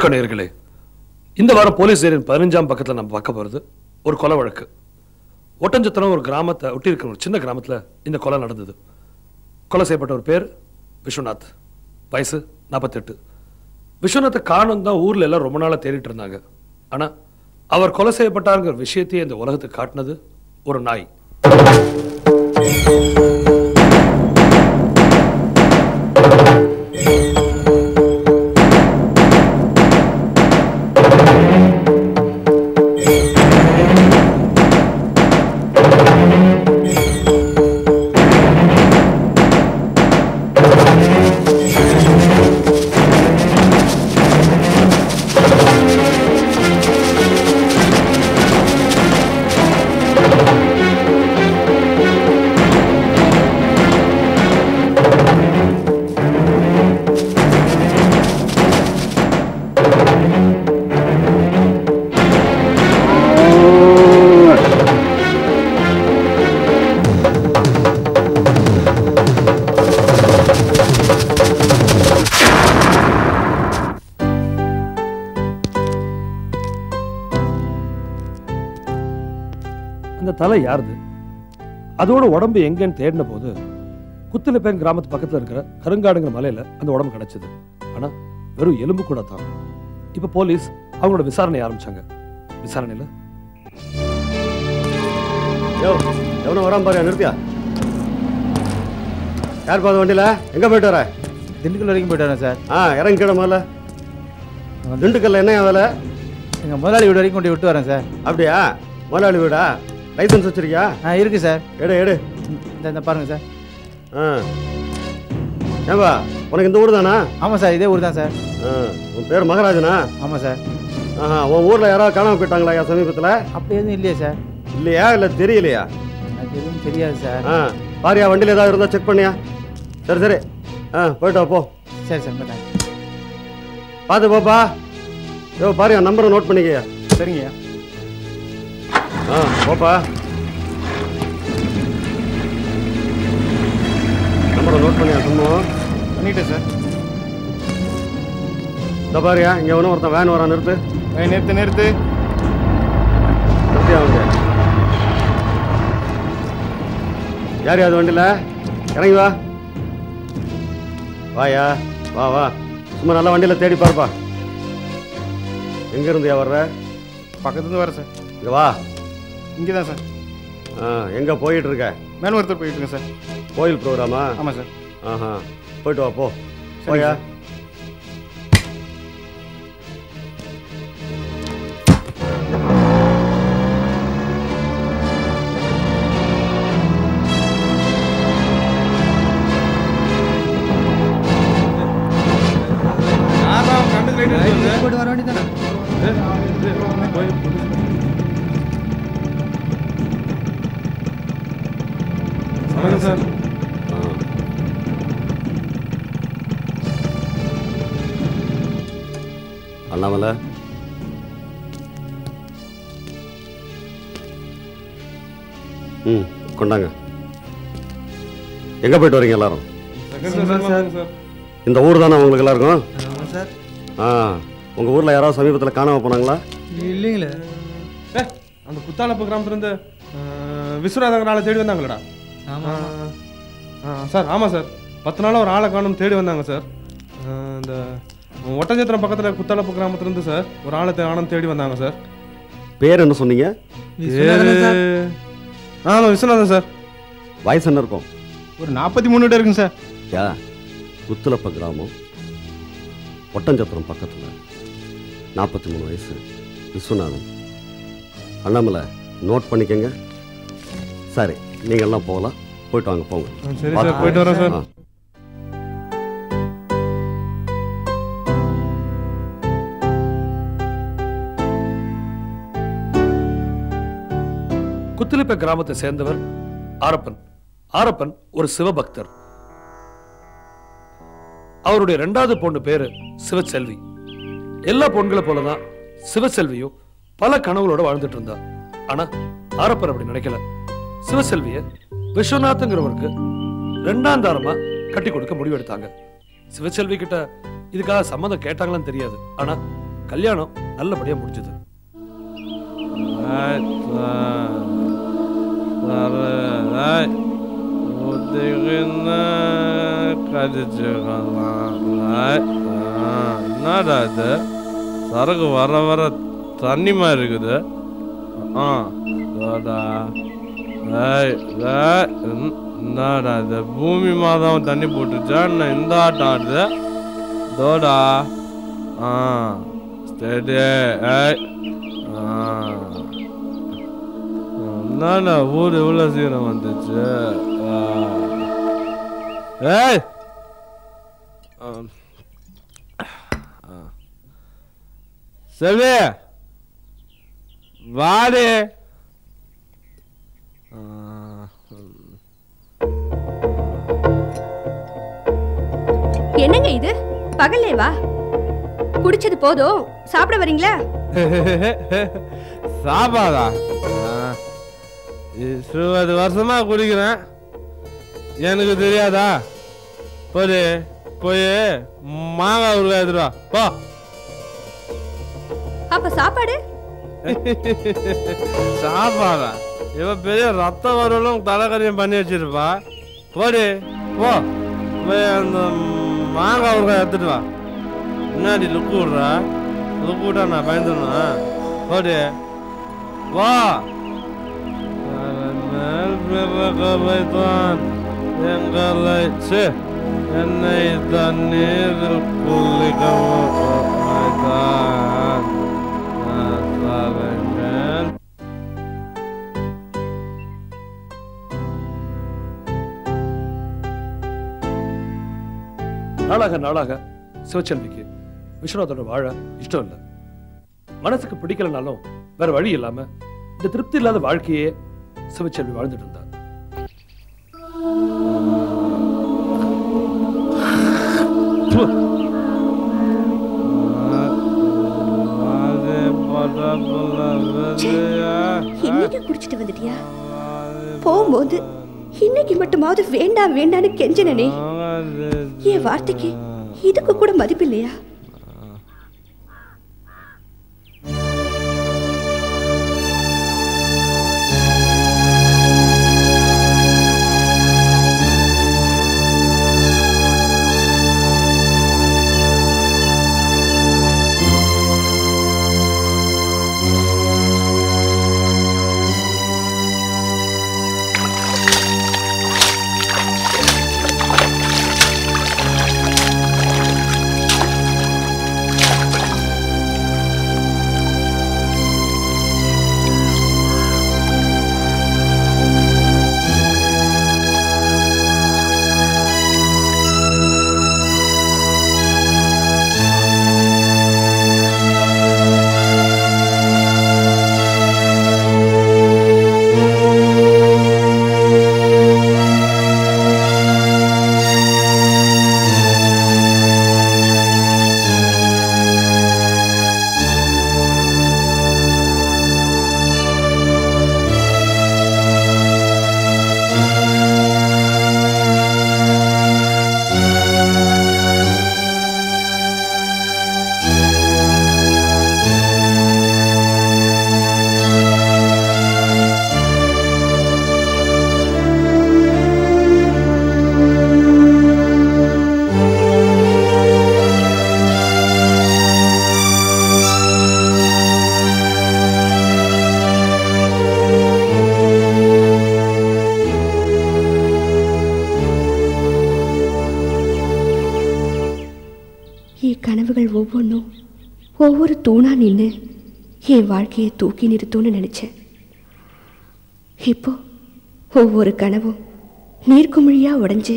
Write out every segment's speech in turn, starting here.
வணக்கம் நேர்களே இந்த வாரம் போலீஸ் ஏரியின் பதினஞ்சாம் பக்கத்தில் நம்ம பார்க்க போகிறது ஒரு கொலை வழக்கு ஒட்டஞ்சத்திரம் ஒரு கிராமத்தை ஒட்டி இருக்கிற ஒரு சின்ன கிராமத்தில் இந்த கொலை நடந்தது கொலை செய்யப்பட்ட ஒரு பேர் விஸ்வநாத் வயசு நாற்பத்தெட்டு விஸ்வநாத்தை காணும் தான் ஊரில் எல்லாம் ரொம்ப நாளாக தேடிட்டு இருந்தாங்க ஆனால் அவர் கொலை செய்யப்பட்டாருங்கிற விஷயத்தையே இந்த உலகத்துக்கு காட்டினது ஒரு நாய் அந்த தலை யாருது அதோட உடம்பு எங்கன்னு தேடின போது குத்துலப்பேன் கிராமத்து பக்கத்துல இருக்கிற கருங்காடுங்கிற மலையில அந்த உடம்பு கிடைச்சது ஆனா வெறும் எலும்பு கூட தான் இப்ப போலீஸ் அவங்களோட விசாரணை ஆரம்பிச்சாங்க விசாரணையில யோ எவனும் வராம பாரு நிறுத்தியா யார் பாத வண்டியில எங்க போயிட்டு வர திண்டுக்கல் வரைக்கும் போயிட்டு வரேன் சார் ஆ இறங்கி கிட முதல்ல திண்டுக்கல்ல என்ன வேலை எங்கள் முதலாளி வீடு வரைக்கும் கொண்டு விட்டு வரேன் சார் அப்படியா முதலாளி வீடா லைசன்ஸ் வச்சிருக்கியா ஆ இருக்குது சார் எடு எடு இந்த இந்த பாருங்கள் சார் ஆ ஏன்பா உனக்கு இந்த ஊர் தானா ஆமாம் சார் இதே ஊர் தான் சார் ஆ, உன் பேர் மகராஜனா ஆமாம் சார் ஆஹா உன் ஊர்ல யாராவது காணாம போயிட்டாங்களா ஐயா சமீபத்துல அப்படி எதுவும் இல்லையே சார் இல்லையா இல்ல தெரியலையா எனக்கு எதுவும் தெரியாது சார் ஆ பாரியா வண்டியில ஏதாவது இருந்தா செக் பண்ணியா சரி சரி ஆ போயிட்டு வா போ சரி சார் போட்டேன் பார்த்து போப்பா யோ பாரியா நம்பரை நோட் பண்ணிக்கயா சரிங்க ஆ போப்பா நம்பரை நோட் பண்ணியா சும்மா பண்ணிட்டேன் சார் இந்த பாரியா இங்கே ஒன்றும் ஒருத்தன் வேன் வரான் நிறுத்து நிறுத்து நிறுத்து நிறுத்தி அவங்க யார் அது வண்டியில் இறங்கி வா வாயா வா வா சும்மா நல்ல வண்டியில் தேடி பாருப்பா எங்க இருந்தியா வர்ற பக்கத்துலேருந்து வரேன் சார் இங்க வா இங்கே தான் சார் ஆ எங்கே போயிட்டு இருக்க மேல்மருத்தூர் போயிட்டு இருக்கேன் சார் கோயில் ப்ரோக்ராமா ஆமாம் சார் ஆஹா போயிட்டு வா போ போயா போட்டு வர வேண்டியதானே சார் அண்ணாமலை ம் கொண்டாங்க எங்கே போயிட்டு வரீங்க எல்லாரும் இந்த ஊர் தானே உங்களுக்கு எல்லாருக்கும் ஆமாம் சார் ஆ உங்கள் ஊரில் யாராவது சமீபத்தில் காணாம போனாங்களா இல்லைங்களே ஏ அந்த குத்தாலப்பு கிராமத்துலேருந்து விஸ்வநாதன் ஆளை தேடி வந்தாங்களடா ஆமாம் ஆ சார் ஆமாம் சார் பத்து நாளாக ஒரு ஆளை காணும் தேடி வந்தாங்க சார் ஆ, இந்த ஒட்டஞ்சத்திரம் பக்கத்தில் குத்தாலப்பு கிராமத்துலேருந்து சார் ஒரு ஆளை காணும் தேடி வந்தாங்க சார் பேர் என்ன சொன்னீங்க விஸ்வநாதன் சார் ஏ- ஆமாம் விஸ்வநாதன் சார் வயசு என்ன இருக்கும் ஒரு நாற்பத்தி மூணு கிட்ட இருக்குங்க சார் யா குத்துலப்ப கிராமம் ஒட்டஞ்சத்திரம் பக்கத்தில் நாற்பத்தி மூணு வயசு விஸ்வநாதன் அண்ணாமலை நோட் பண்ணிக்கங்க சரி நீங்க எல்லாம் போகலாம் போயிட்டு வாங்க போங்க ஆ, சரி பார்த்து சார் போயிட்டு வரேன் சார் ஆ. குத்திலிப்ப கிராமத்தை சேர்ந்தவர் ஆரப்பன் ஆரப்பன் ஒரு சிவபக்தர் அவருடைய ரெண்டாவது பொண்ணு பேரு சிவச்செல்வி எல்லா பொண்களை போலதான் சிவசெல்வியும் பல கனவுகளோட வாழ்ந்துட்டு இருந்தா ஆனா ஆரப்பன் அப்படி நினைக்கல சிவசெல்விய விஸ்வநாத்ங்கிறவருக்கு ரெண்டாம் தாரமா கட்டி கொடுக்க முடிவெடுத்தாங்க சிவசெல்வி கிட்ட இதுக்காக சம்மதம் கேட்டாங்களான்னு தெரியாது ஆனா கல்யாணம் நல்லபடியா முடிஞ்சது என்னடா இது சரக்கு வர வர தண்ணி மாதிரி இருக்குது ஆ இதோடா. ஏய், ஏய், என்- என்னடா இது பூமி மாதம் தண்ணி போட்டுச்சா என்ன இந்த ஆட்டம் ஆடுது தோடா ஆ ஸ்டேடி ஏய் ஆ என்னடா ஊர் இவ்வளோ சீக்கிரம் வந்துச்சு ஆ. ஏய் ஆ. ஆ. செல்வி வாடி ஆ, ம். என்னங்க இது பகல்லேவா குடிச்சது போதும் சாப்பிட வரீங்களா சாப்பாடா ஆ. இருபது வருஷமா குடிக்கிறேன் எனக்கு தெரியாதா போய் போய் மாங்காய் உருளை எடுத்துட்டு வா போ அப்ப சாப்பாடு சாப்பாடா இவ பெரிய ரத்த வரலும் தலைக்கறியும் பண்ணி வச்சிருப்பா போடி போ போய் அந்த மாங்காய் உருளை எடுத்துட்டு வா முன்னாடி லுக்கு விட்றா லுக்கு விட்டா நான் பயந்துடணும் போடி வா அதன் மேல் பிறகவைத்தான் எங்களை ச்சே, என்னை தண்ணீரில் குளிக்கவும் வைத்தான். நான் தலை மேல் நாளாக நாளாக சிவச்செல்விக்கு விஸ்வநாதோட வாழ இஷ்டம் இல்லை மனசுக்கு பிடிக்கலனாலும் வேற வழி இல்லாம இந்த திருப்தி இல்லாத வாழ்க்கையே சிவச்செல்வி வாழ்ந்துட்டு இருந்தா அதே படப்புல விதையா இன்னைக்கு குடிச்சிட்டு வந்துட்டியா போகும்போது இன்னைக்கு மட்டுமாவது வேண்டாம் வேண்டான்னு கெஞ்சினனே என் வார்த்தைக்கு இதுக்கு கூட மதிப்பு இல்லையா என் கனவுகள் ஒவ்வொன்றும் ஒவ்வொரு தூணா நின்று என் வாழ்க்கையை தூக்கி நிறுத்தும்னு நினைச்சேன் இப்போ ஒவ்வொரு கனவும் நீர்க்குமிழியா உடைஞ்சு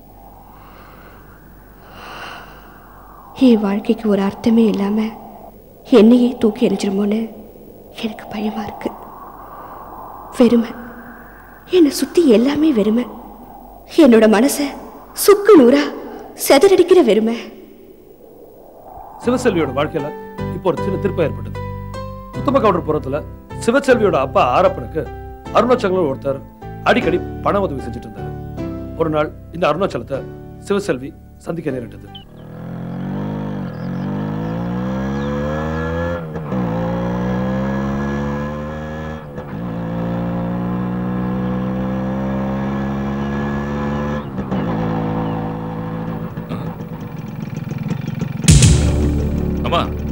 என் வாழ்க்கைக்கு ஒரு அர்த்தமே இல்லாம என்னையே தூக்கி எறிஞ்சிருமோன்னு எனக்கு பயமா இருக்கு வெறுமை என்னை சுத்தி எல்லாமே வெறுமை என்னோட மனசை சுக்கு நூறா செதறடிக்கிற வெறுமை சிவசெல்வியோட வாழ்க்கையில இப்போ ஒரு சின்ன திருப்பம் ஏற்பட்டது உத்தம கவுண்டர் புறத்துல சிவசெல்வியோட அப்பா ஆரப்பனுக்கு அருணாச்சலம் ஒருத்தர் அடிக்கடி பண உதவி செஞ்சுட்டு இருந்தாரு ஒரு நாள் இந்த அருணாச்சலத்தை சிவசெல்வி சந்திக்க நேரிட்டது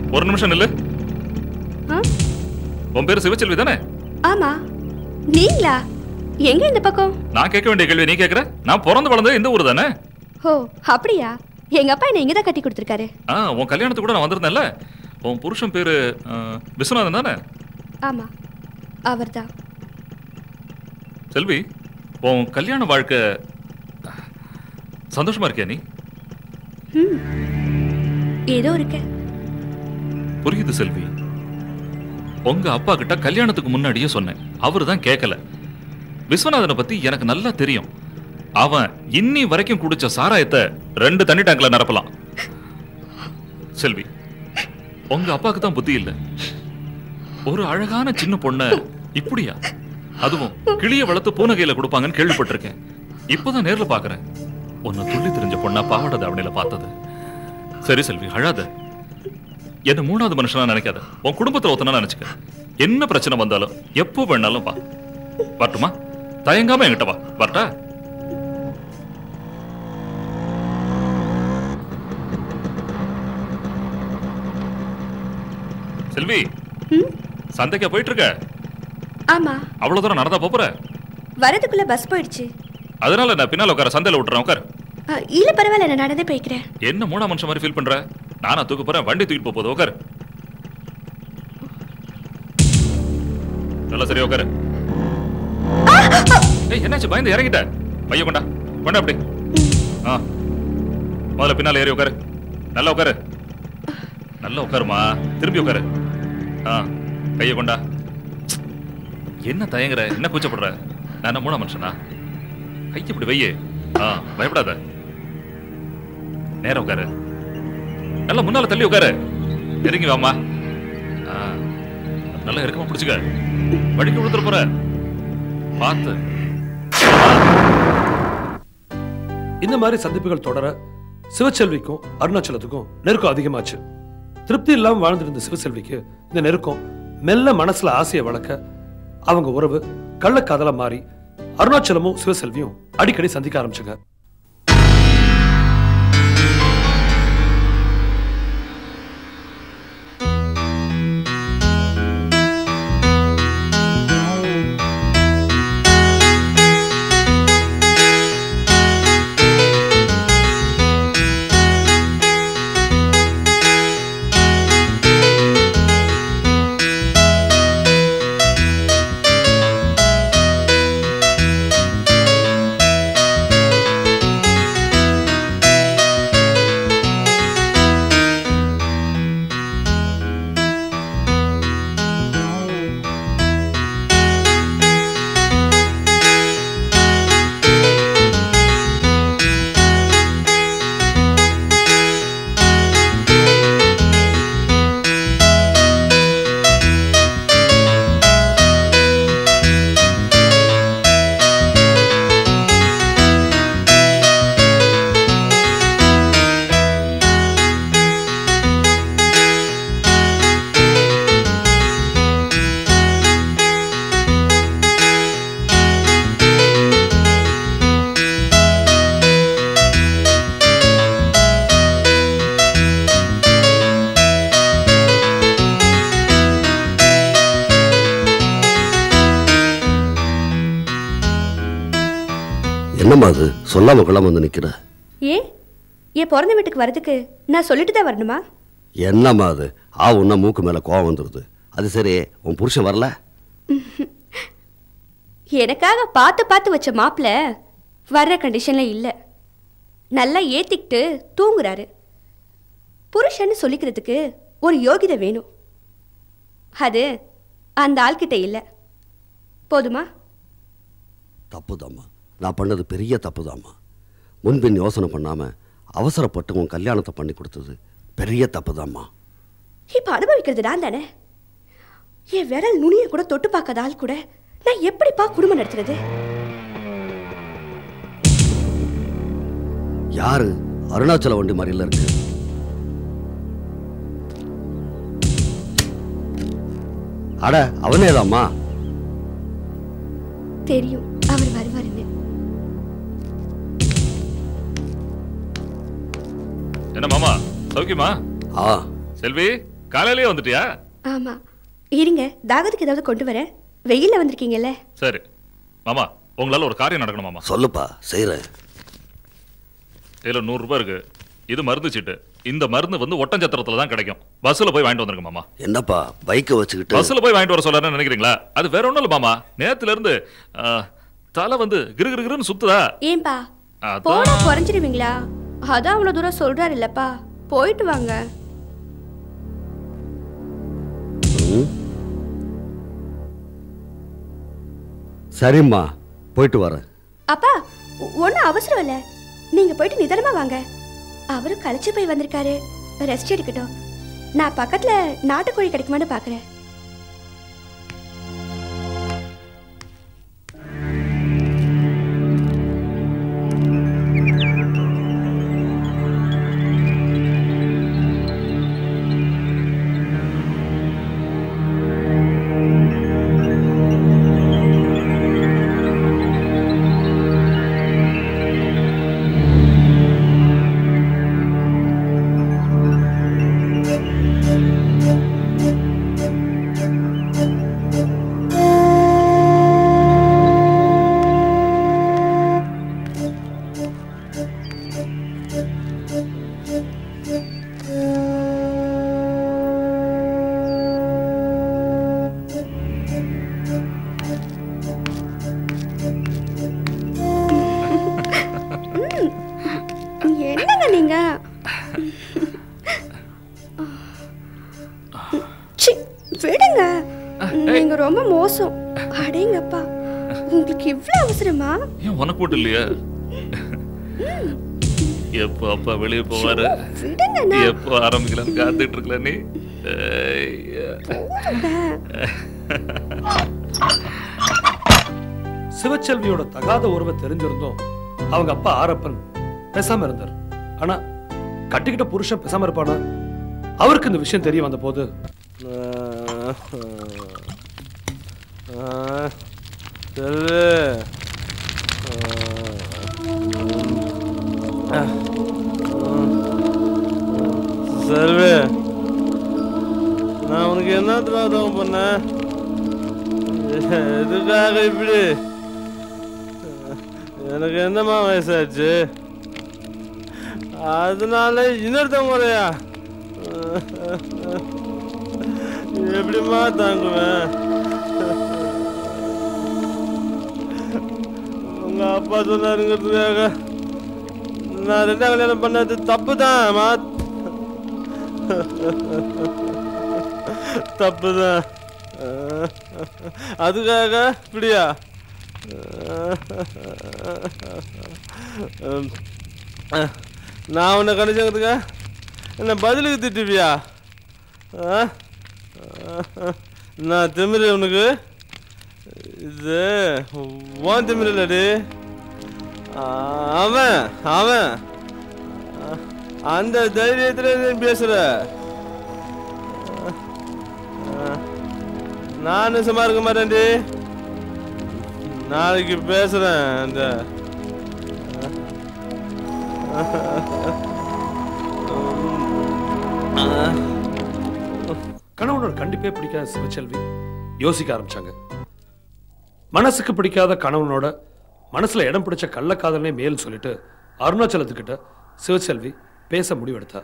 ஒரு நிமிஷம் நில்லு ஆ? உன் பேரு சிவச்செல்வி தானே ஆமா நீங்களா எங்க இந்த பக்கம் நான் கேட்க வேண்டிய கேள்வி நீ கேட்கற நான் பிறந்து வளர்ந்தது இந்த ஊர் தானே ஓ அப்படியா எங்க அப்பா என்ன இங்கதான் கட்டி கொடுத்துருக்காரு ஆ உன் கல்யாணத்துக்கு கூட நான் வந்திருந்தேன்ல உன் புருஷன் பேரு ஆ, விஸ்வநாதன் தானே ஆமா அவர்தான் செல்வி உன் கல்யாண வாழ்க்கை சந்தோஷமா இருக்கியா நீ ம் ஏதோ இருக்க புரியுது செல்வி உங்க அப்பா கிட்ட கல்யாணத்துக்கு முன்னாடியே சொன்னேன் அவரு தான் கேட்கல விஸ்வநாதனை பத்தி எனக்கு நல்லா தெரியும் அவன் இன்னி வரைக்கும் குடிச்ச சாராயத்தை ரெண்டு தண்ணி டேங்க்ல நிரப்பலாம் செல்வி உங்க அப்பாக்கு தான் புத்தி இல்ல ஒரு அழகான சின்ன பொண்ண இப்படியா அதுவும் கிளிய வளர்த்து பூனகையில கொடுப்பாங்கன்னு கேள்விப்பட்டிருக்கேன் இப்பதான் நேர்ல பாக்குறேன் உன்னை துள்ளி தெரிஞ்ச பொண்ணா பாவாடை தாவணியில பார்த்தது சரி செல்வி அழாத என்ன மூணாவது மனுஷனா நினைக்காத உன் குடும்பத்துல ஒருத்தனா நினைச்சுக்க என்ன பிரச்சனை வந்தாலும் எப்போ வேணாலும் வா வரட்டுமா தயங்காம என்கிட்ட வா வரட்டா செல்வி ம் சந்தைக்கா போயிட்டு இருக்க ஆமா அவ்வளவு தூரம் நடந்தா போற வரதுக்குள்ள பஸ் போயிடுச்சு அதனால நான் பின்னால உட்கார சந்தையில விட்டுறேன் உட்கார் ஆ, இல்ல பரவாயில்ல நான் நடந்தே போய்க்கிறேன் என்ன மூணா மனுஷன் மாதிரி ஃபீல் பண்ற நானா தூக்க போறேன் வண்டி தூக்கிட்டு போக போகுது உட்காரு நல்லா சரியா உட்காரு ஏய் என்னாச்சு பயந்து இறங்கிட்ட பைய கொண்டா கொண்டா அப்படி ஆ முதல்ல பின்னால ஏறி உட்காரு நல்லா உட்காரு நல்லா உட்காருமா திரும்பி உட்காரு ஆ கைய கொண்டா என்ன தயங்குற என்ன கூச்சப்படுற நான் என்ன மூணா மனுஷனா கை இப்படி வையே ஆ பயப்படாத நேரம் உட்காரு நல்லா முன்னால தள்ளி உட்காரு இறங்கி வாமா ஆ, நல்லா இறுக்கமா பிடிச்சுக்க வடிக்க விழுத்துற போற பார்த்து இந்த மாதிரி சந்திப்புகள் தொடர சிவச்செல்விக்கும் அருணாச்சலத்துக்கும் நெருக்கம் அதிகமாச்சு திருப்தி இல்லாம வாழ்ந்திருந்த சிவசெல்விக்கு இந்த நெருக்கம் மெல்ல மனசுல ஆசையை வளர்க்க அவங்க உறவு கள்ளக்காதலா மாறி அருணாச்சலமும் சிவசெல்வியும் அடிக்கடி சந்திக்க ஆரம்பிச்சுங்க என்னம்மா அது சொல்லாம கொள்ளாம வந்து நிக்கிற ஏன் என் பிறந்த வீட்டுக்கு வரதுக்கு நான் சொல்லிட்டு தான் வரணுமா என்னம்மா அது ஆ உன்ன மூக்கு மேல கோவம் வந்துடுது அது சரி உன் புருஷன் வரல எனக்காக பார்த்து பார்த்து வச்ச மாப்பிள்ள வர்ற கண்டிஷன்ல இல்லை நல்லா ஏத்திக்கிட்டு தூங்குறாரு புருஷன்னு சொல்லிக்கிறதுக்கு ஒரு யோகிதை வேணும் அது அந்த ஆள்கிட்ட இல்லை போதுமா தப்புதாம்மா நான் பண்ணது பெரிய தப்புதாம்மா முன்பின் யோசனை பண்ணாம அவசரப்பட்டு உன் கல்யாணத்தை பண்ணி கொடுத்தது பெரிய தப்புதாம்மா இப்போ அனுபவிக்கிறது நான் தானே என் விரல் நுனியை கூட தொட்டு பார்க்காத ஆள் கூட நான் எப்படிப்பா குடும்பம் நடத்துறது யாரு அருணாச்சல வண்டி மாதிரில இருக்கு அட அவனேதாம்மா தெரியும் அவர் வருவாருன்னு என்ன மாமா சௌக்கியமா ஆ செல்வி காலையிலேயே வந்துட்டியா ஆமா இருங்க தாகத்துக்கு ஏதாவது கொண்டு வரேன் வெயில்ல வந்திருக்கீங்கல்ல சரி மாமா உங்களால ஒரு காரியம் நடக்கணும் மாமா சொல்லுப்பா செய்கிறேன் இதுல நூறு ரூபாய் இருக்கு இது மருந்து சீட்டு இந்த மருந்து வந்து ஒட்டஞ்சத்திரத்துல தான் கிடைக்கும் பஸ்ல போய் வாங்கிட்டு வந்துருங்க மாமா என்னப்பா பைக்கை வச்சுக்கிட்டு பஸ்ல போய் வாங்கிட்டு வர சொல்றேன்னு நினைக்கிறீங்களா அது வேற ஒண்ணும் இல்ல மாமா நேத்துல இருந்து ஆ, தலை வந்து கிரு கிரு கிருன்னு சுத்துதா ஏன்பா அதான். போனா குறைஞ்சிருவீங்களா அதான் அவ்வளவு தூரம் சொல்றாரு இல்லப்பா போயிட்டு வாங்க சரிம்மா போயிட்டு வரேன் அப்பா ஒன்றும் அவசரம் இல்லை நீங்க போயிட்டு நிதானமா வாங்க அவரு களைச்சு போய் வந்திருக்காரு ரெஸ்ட் எடுக்கட்டும் நான் பக்கத்துல நாட்டுக்கோழி கிடைக்குமான்னு பாக்குறேன் என்னங்க நீங்க சி, விடுங்க நீங்க ரொம்ப மோசம் அடேங்கப்பா உங்களுக்கு இவ்வளவு அவசரமா ஏன் உனக்கு மட்டும் இல்லையா எப்போ அப்பா வெளியே போவாரு விடுங்க நான் எப்போ ஆரம்பிக்கலாம்னு காத்துட்டு இருக்கல நீ ஐயா. சிவச்செல்வியோட தகாத உறவை தெரிஞ்சிருந்தோம் அவங்க அப்பா ஆரப்பன் பேசாம இருந்தார் ஆனா கட்டிக்கிட்ட புருஷன் பேசாம இருப்பானா அவருக்கு இந்த விஷயம் தெரிய வந்த போது செல்வி செல்வி நான் உனக்கு என்ன திராதம் பண்ணேன் எதுக்காக இப்படி எனக்கு என்னம்மா வயசாச்சு அதனால இன்னொருத்த முறையா எப்படிம்மா தாங்குவேன் உங்க அப்பா சொன்னாருங்கிறதுக்காக நான் ரெண்டாம் கல்யாணம் பண்ணது தப்பு தான் தப்பு தான் அதுக்காக இப்படியா நான் உன்னை கணிச்சங்கிறதுக்கா என்ன பதிலுக்கு திட்டுவியா ஆ? நான் திமிரு உனக்கு இது உன் திமிரு இல்லடி அவன் அவன் அந்த தைரியத்துல நீ பேசுற நானும் சும்மா இருக்க மாட்டேன்டி நாளைக்கு பேசுறேன் அந்த கணவனோட கண்டிப்பே பிடிக்காத சிவச்செல்வி யோசிக்க ஆரம்பிச்சாங்க மனசுக்கு பிடிக்காத கணவனோட மனசுல இடம் பிடிச்ச கள்ளக்காதலனே மேல் சொல்லிட்டு அருணாச்சலத்துக்கிட்ட சிவச்செல்வி பேச முடிவெடுத்தா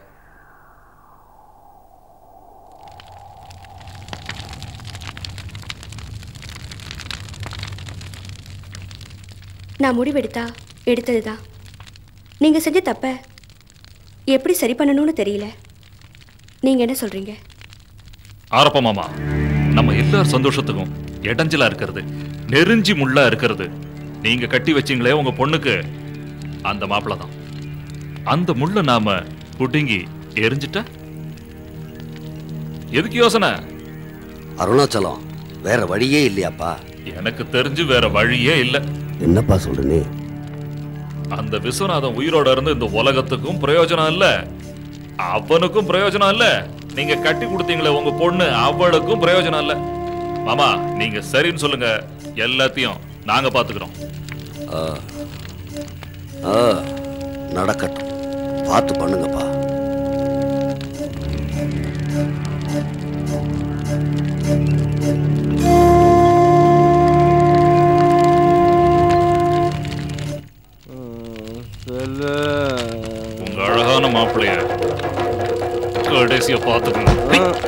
நான் முடிவெடுத்தா எடுத்ததுதான் நீங்க செஞ்ச தப்ப எப்படி சரி பண்ணணும்னு தெரியல நீங்க என்ன சொல்றீங்க ஆரப்ப மாமா நம்ம எல்லார் சந்தோஷத்துக்கும் இடைஞ்சலா இருக்கிறது நெருஞ்சி முள்ளா இருக்கிறது நீங்க கட்டி வச்சீங்களே உங்க பொண்ணுக்கு அந்த மாப்பிள தான் அந்த முள்ள நாம புடுங்கி எரிஞ்சிட்டா எதுக்கு யோசனை அருணாச்சலம் வேற வழியே இல்லையாப்பா எனக்கு தெரிஞ்சு வேற வழியே இல்ல என்னப்பா சொல்றனே அந்த விஸ்வநாதன் உயிரோட இருந்து இந்த உலகத்துக்கும் பிரயோஜனம் இல்ல அவனுக்கும் பிரயோஜனம் இல்ல நீங்க கட்டி கொடுத்தீங்களே உங்க பொண்ணு அவளுக்கும் பிரயோஜனம் இல்ல மாமா நீங்க சரின்னு சொல்லுங்க எல்லாத்தையும் நாங்க பாத்துக்கிறோம் ஆ நடக்கட்டும் பார்த்து பண்ணுங்கப்பா கடைசியை பார்த்துக்கலாம்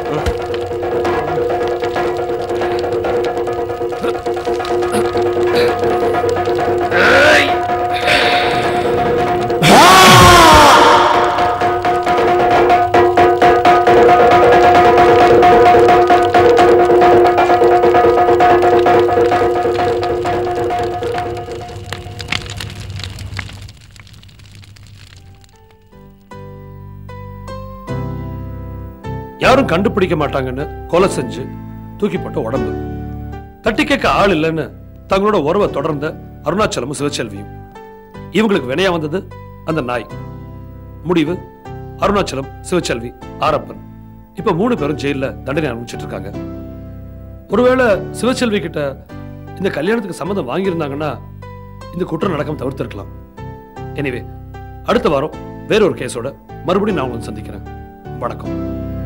யாரும் கண்டுபிடிக்க மாட்டாங்கன்னு கொலை செஞ்சு தூக்கி போட்ட உடம்பு தட்டி கேட்க ஆள் இல்லைன்னு தங்களோட உறவை தொடர்ந்த அருணாச்சலமும் சிவச்செல்வியும் இவங்களுக்கு வினையா வந்தது அந்த நாய் முடிவு அருணாச்சலம் சிவச்செல்வி ஆரப்பன் இப்ப மூணு பேரும் ஜெயில்ல தண்டனை அனுபவிச்சுட்டு இருக்காங்க ஒருவேளை சிவச்செல்வி கிட்ட இந்த கல்யாணத்துக்கு சம்மதம் வாங்கியிருந்தாங்கன்னா இந்த குற்றம் நடக்காம தவிர்த்திருக்கலாம் எனிவே அடுத்த வாரம் வேற ஒரு கேஸோட மறுபடியும் நான் உங்களை சந்திக்கிறேன் வணக்கம்